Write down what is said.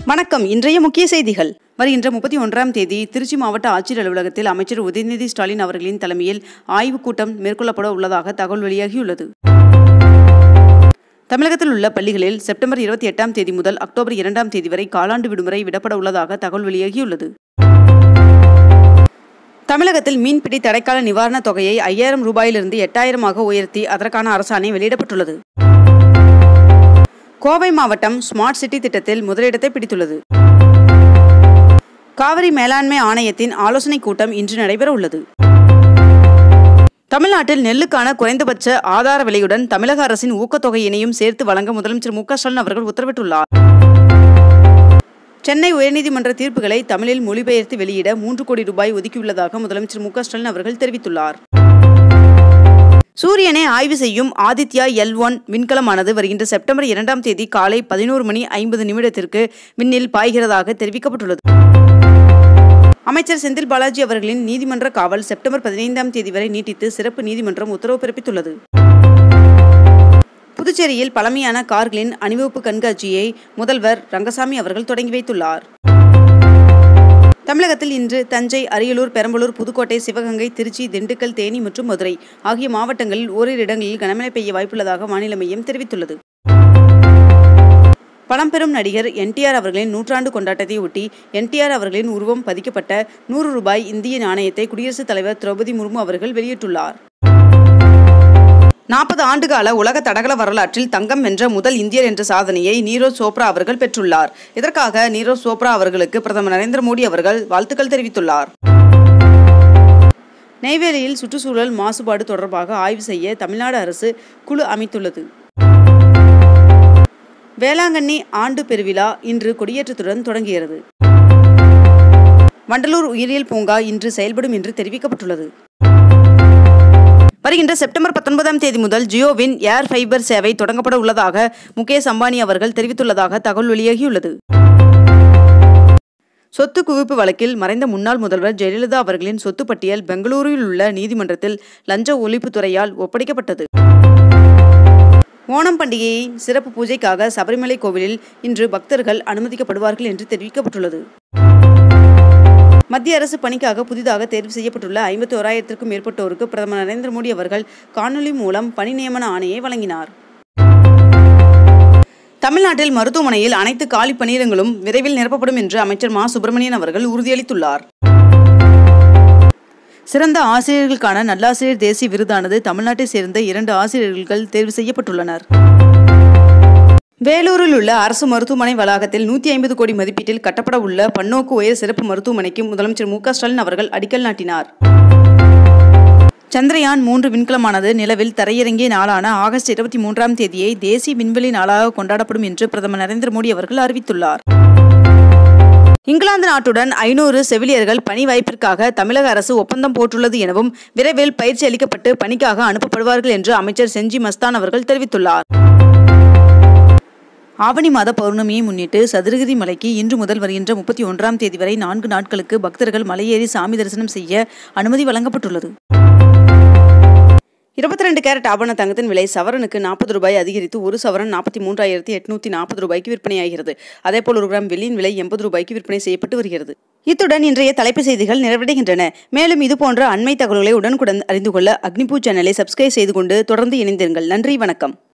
வணக்கம் இன்றைய முக்கிய செய்திகள் வருகின்ற முப்பத்தி ஒன்றாம் தேதி திருச்சி மாவட்ட ஆட்சியர் அலுவலகத்தில் அமைச்சர் உதயநிதி ஸ்டாலின் அவர்களின் தலைமையில் ஆய்வுக் கூட்டம் மேற்கொள்ளப்பட உள்ளதாக தகவல் வெளியாகியுள்ளது தமிழகத்தில் உள்ள பள்ளிகளில் செப்டம்பர் இருபத்தி எட்டாம் தேதி முதல் அக்டோபர் இரண்டாம் தேதி வரை காலாண்டு விடுமுறை விடப்பட உள்ளதாக தகவல் வெளியாகியுள்ளது தமிழகத்தில் மீன்பிடி தடைக்கால நிவாரணத் தொகையை ஐயாயிரம் ரூபாயிலிருந்து எட்டாயிரமாக உயர்த்தி அதற்கான அரசாணை வெளியிடப்பட்டுள்ளது கோவை மாவட்டம் ஸ்மார்ட் சிட்டி திட்டத்தில் முதலிடத்தை பிடித்துள்ளது காவிரி மேலாண்மை ஆணையத்தின் ஆலோசனைக் கூட்டம் இன்று நடைபெற உள்ளது தமிழ்நாட்டில் நெல்லுக்கான குறைந்தபட்ச ஆதார விலையுடன் தமிழக அரசின் ஊக்கத்தொகையினையும் சேர்த்து வழங்க முதலமைச்சர் மு க ஸ்டாலின் அவர்கள் உத்தரவிட்டுள்ளார் சென்னை உயர்நீதிமன்ற தீர்ப்புகளை தமிழில் மொழிபெயர்த்து வெளியிட மூன்று கோடி ரூபாய் ஒதுக்கியுள்ளதாக முதலமைச்சர் மு க ஸ்டாலின் அவர்கள் தெரிவித்துள்ளார் சூரியனை ஆய்வு செய்யும் ஆதித்யா எல் ஒன் விண்கலமானது வருகின்ற செப்டம்பர் இரண்டாம் தேதி காலை பதினோரு மணி ஐம்பது நிமிடத்திற்கு விண்ணில் பாய்கிறதாக தெரிவிக்கப்பட்டுள்ளது அமைச்சர் செந்தில் பாலாஜி அவர்களின் நீதிமன்ற காவல் செப்டம்பர் பதினைந்தாம் தேதி வரை நீட்டித்து சிறப்பு நீதிமன்றம் உத்தரவு பிறப்பித்துள்ளது புதுச்சேரியில் பழமையான கார்களின் அணிவகுப்பு கண்காட்சியை முதல்வர் ரங்கசாமி அவர்கள் தொடங்கி வைத்துள்ளார் தமிழகத்தில் இன்று தஞ்சை அரியலூர் பெரம்பலூர் புதுக்கோட்டை சிவகங்கை திருச்சி திண்டுக்கல் தேனி மற்றும் மதுரை ஆகிய மாவட்டங்களில் ஓரிரு இடங்களில் கனமழை பெய்ய வாய்ப்புள்ளதாக வானிலை மையம் தெரிவித்துள்ளது பழம்பெரும் நடிகர் என்டிஆர் அவர்களின் நூற்றாண்டு கொண்டாட்டத்தை ஒட்டி என்டிஆர் அவர்களின் உருவம் பதிக்கப்பட்ட நூறு ரூபாய் இந்திய நாணயத்தை குடியரசுத் தலைவர் திரௌபதி முர்மு அவர்கள் வெளியிட்டுள்ளார் நாற்பது ஆண்டுகால உலக தடகள வரலாற்றில் தங்கம் வென்ற முதல் இந்தியர் என்ற சாதனையை நீரஜ் சோப்ரா அவர்கள் பெற்றுள்ளார் இதற்காக நீரஜ் சோப்ரா அவர்களுக்கு பிரதமர் நரேந்திர மோடி அவர்கள் வாழ்த்துக்கள் தெரிவித்துள்ளார் நெய்வேலியில் சுற்றுச்சூழல் மாசுபாடு தொடர்பாக ஆய்வு செய்ய தமிழ்நாடு அரசு குழு அமைத்துள்ளது வேளாங்கண்ணி ஆண்டு பெருவிழா இன்று கொடியேற்றத்துடன் தொடங்குகிறது வண்டலூர் உயிரியல் பூங்கா இன்று செயல்படும் என்று தெரிவிக்கப்பட்டுள்ளது வருகின்ற செப்டம்பர் பத்தொன்பதாம் தேதி முதல் ஜியோவின் ஏர் ஃபைபர் சேவை தொடங்கப்பட உள்ளதாக முகேஷ் அம்பானி அவர்கள் தெரிவித்துள்ளதாக தகவல் வெளியாகியுள்ளது சொத்து குவிப்பு வழக்கில் மறைந்த முன்னாள் முதல்வர் ஜெயலலிதா அவர்களின் சொத்து பட்டியல் பெங்களூரில் உள்ள நீதிமன்றத்தில் லஞ்ச ஒழிப்புத்துறையால் ஒப்படைக்கப்பட்டது ஓணம் பண்டிகையை சிறப்பு பூஜைக்காக சபரிமலை கோவிலில் இன்று பக்தர்கள் அனுமதிக்கப்படுவார்கள் என்று தெரிவிக்கப்பட்டுள்ளது மத்திய அரசு பணிக்காக புதிதாக தேர்வு செய்யப்பட்டுள்ள ஐம்பத்தி ஓராயிரத்திற்கும் மேற்பட்டோருக்கு பிரதமர் நரேந்திர மோடி அவர்கள் காணொலி மூலம் பணி நியமன ஆணையை வழங்கினார் தமிழ்நாட்டில் மருத்துவமனையில் அனைத்து காலி பணியிடங்களும் விரைவில் நிரப்பப்படும் என்று அமைச்சர் மா சுப்பிரமணியன் அவர்கள் உறுதியளித்துள்ளார் சிறந்த ஆசிரியர்களுக்கான நல்லாசிரியர் தேசிய விருதானது தமிழ்நாட்டை சேர்ந்த இரண்டு ஆசிரியர்கள் தேர்வு செய்யப்பட்டுள்ளனர் வேலூரில் உள்ள அரசு மருத்துவமனை வளாகத்தில் நூற்றி ஐம்பது கோடி மதிப்பீட்டில் கட்டப்பட உள்ள பன்னோக்கு உயர் சிறப்பு மருத்துவமனைக்கு முதலமைச்சர் மு ஸ்டாலின் அவர்கள் அடிக்கல் நாட்டினார் சந்திரயான் மூன்று விண்கலமானது நிலவில் தரையிறங்கிய நாளான ஆகஸ்ட் இருபத்தி மூன்றாம் தேதியை தேசிய விண்வெளி நாளாக கொண்டாடப்படும் என்று பிரதமர் நரேந்திர மோடி அவர்கள் அறிவித்துள்ளார் இங்கிலாந்து நாட்டுடன் ஐநூறு செவிலியர்கள் பணி வாய்ப்பிற்காக தமிழக அரசு ஒப்பந்தம் போட்டுள்ளது எனவும் விரைவில் பயிற்சி அளிக்கப்பட்டு பணிக்காக அனுப்பப்படுவார்கள் என்று அமைச்சர் செஞ்சி மஸ்தான் அவர்கள் தெரிவித்துள்ளார் ஆவணி மாத பௌர்ணமியை முன்னிட்டு சதுரகிரி மலைக்கு இன்று முதல் வருகின்ற முப்பத்தி ஒன்றாம் தேதி வரை நான்கு நாட்களுக்கு பக்தர்கள் மலையேறி சாமி தரிசனம் செய்ய அனுமதி வழங்கப்பட்டுள்ளது இருபத்தி ரெண்டு கேரட் ஆபண தங்கத்தின் விலை சவரனுக்கு நாற்பது ரூபாய் அதிகரித்து ஒரு சவரன் நாற்பத்தி மூன்றாயிரத்தி எட்நூத்தி நாற்பது ரூபாய்க்கு விற்பனையாகிறது அதேபோல் ஒரு கிராம் வெள்ளியின் விலை எண்பது ரூபாய்க்கு விற்பனை செய்யப்பட்டு வருகிறது இத்துடன் இன்றைய தலைப்பு செய்திகள் நிறைவடைகின்றன மேலும் இதுபோன்ற அண்மை தகவல்களை உடனுக்குடன் அறிந்து கொள்ள அக்னிபூ சேனலை சப்ஸ்கிரைப் செய்து கொண்டு தொடர்ந்து இணைந்திருங்கள் நன்றி வணக்கம்